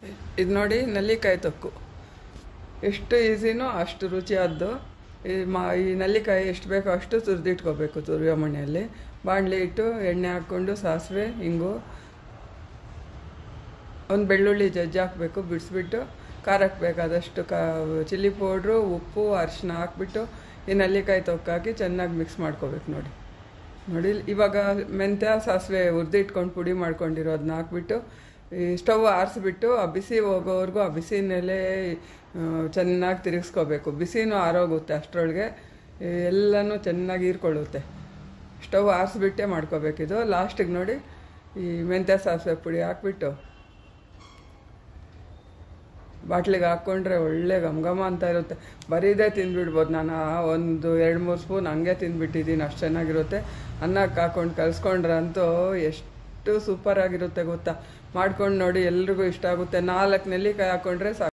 ಇದು ನೋಡಿ ನೆಲ್ಲಿಕಾಯಿ ತೊಕ್ಕು ಎಷ್ಟು ಈಸಿನೋ ಅಷ್ಟು ರುಚಿಯಾದ್ದು ಈ ಮಾ ಈ ನೆಲ್ಲಿಕಾಯಿ ಎಷ್ಟು ಬೇಕೋ ಅಷ್ಟು ತುರಿದಿಟ್ಕೋಬೇಕು ತುರಿಯೋ ಮಣ್ಣೆಯಲ್ಲಿ ಬಾಣಲೆ ಇಟ್ಟು ಎಣ್ಣೆ ಹಾಕ್ಕೊಂಡು ಸಾಸಿವೆ ಹಿಂಗು ಒಂದು ಬೆಳ್ಳುಳ್ಳಿ ಜಜ್ಜಿ ಹಾಕಬೇಕು ಬಿಡಿಸ್ಬಿಟ್ಟು ಖಾರಕ್ಕೆ ಬೇಕಾದಷ್ಟು ಕಾ ಚಿಲ್ಲಿ ಪೌಡ್ರು ಉಪ್ಪು ಅರಿಶಿನ ಹಾಕ್ಬಿಟ್ಟು ಈ ನೆಲ್ಲಿಕಾಯಿ ತೊಕ್ಕು ಹಾಕಿ ಚೆನ್ನಾಗಿ ಮಿಕ್ಸ್ ಮಾಡ್ಕೋಬೇಕು ನೋಡಿ ನೋಡಿ ಇವಾಗ ಮೆಂತ್ಯ ಸಾಸಿವೆ ಹುರಿದಿಟ್ಕೊಂಡು ಪುಡಿ ಮಾಡ್ಕೊಂಡಿರೋದನ್ನ ಹಾಕ್ಬಿಟ್ಟು ಈ ಸ್ಟವ್ ಆರಿಸ್ಬಿಟ್ಟು ಆ ಬಿಸಿ ಹೋಗೋವರೆಗೂ ಆ ಬಿಸಿನಲ್ಲೇ ಚೆನ್ನಾಗಿ ತಿರುಗಿಸ್ಕೋಬೇಕು ಬಿಸಿನೂ ಆರೋಗುತ್ತೆ ಅಷ್ಟರೊಳಗೆ ಎಲ್ಲನೂ ಚೆನ್ನಾಗಿ ಹೀರ್ಕೊಳ್ಳುತ್ತೆ ಸ್ಟವ್ ಆರಿಸ್ಬಿಟ್ಟೆ ಮಾಡ್ಕೋಬೇಕಿದು ಲಾಸ್ಟಿಗೆ ನೋಡಿ ಈ ಮೆಂತ್ಯ ಸಾಸಿವೆ ಪುಡಿ ಹಾಕ್ಬಿಟ್ಟು ಬಾಟ್ಲಿಗೆ ಹಾಕ್ಕೊಂಡ್ರೆ ಒಳ್ಳೆ ಘಮ ಘಮ ಅಂತ ಇರುತ್ತೆ ಬರೀದೇ ತಿಂದ್ಬಿಡ್ಬೋದು ನಾನು ಆ ಒಂದು ಎರಡು ಮೂರು ಸ್ಪೂನ್ ಹಂಗೆ ತಿಂದ್ಬಿಟ್ಟಿದ್ದೀನಿ ಅಷ್ಟು ಚೆನ್ನಾಗಿರುತ್ತೆ ಅನ್ನಕ್ಕೆ ಹಾಕ್ಕೊಂಡು ಕಲಿಸ್ಕೊಂಡ್ರಂತೂ ಎಷ್ಟು ಸೂಪರ್ ಆಗಿರುತ್ತೆ ಗೊತ್ತಾ ಮಾಡ್ಕೊಂಡು ನೋಡಿ ಎಲ್ರಿಗೂ ಇಷ್ಟ ಆಗುತ್ತೆ ನಾಲ್ಕು ನೆಲ್ಲಿಕಾಯಿ ಹಾಕ್ಕೊಂಡ್ರೆ ಸಾಕು